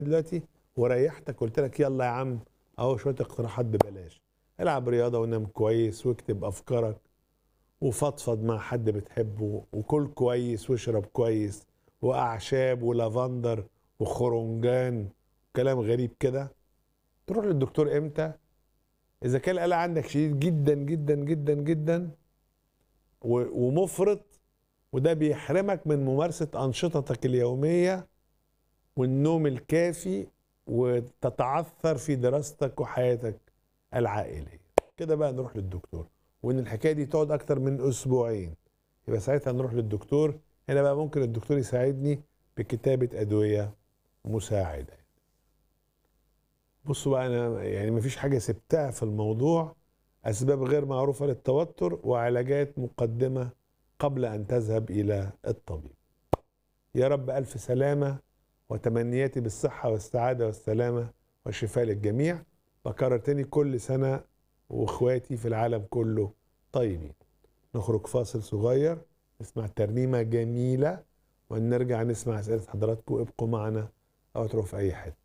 دلوقتي وريحتك قلت لك يلا يا عم اهو شويه اقتراحات ببلاش العب رياضه ونام كويس واكتب افكارك وفضفض مع حد بتحبه وكل كويس واشرب كويس واعشاب ولافندر وخرنجان كلام غريب كده تروح للدكتور امتى اذا كان القلق عندك شديد جدا جدا جدا جدا و- ومفرط وده بيحرمك من ممارسه انشطتك اليوميه والنوم الكافي وتتعثر في دراستك وحياتك العائليه كده بقى نروح للدكتور وان الحكايه دي تقعد اكتر من اسبوعين يبقى ساعتها نروح للدكتور هنا بقى ممكن الدكتور يساعدني بكتابه ادويه مساعده بصوا بقى انا يعني مفيش حاجه سبتها في الموضوع اسباب غير معروفه للتوتر وعلاجات مقدمه قبل ان تذهب الى الطبيب يا رب الف سلامه وتمنياتي بالصحه والسعاده والسلامه والشفاء للجميع بكرر تاني كل سنه واخواتي في العالم كله طيبين نخرج فاصل صغير نسمع ترنيمه جميله ونرجع نسمع اسئله حضراتكم ابقوا معنا او تروحوا في اي حته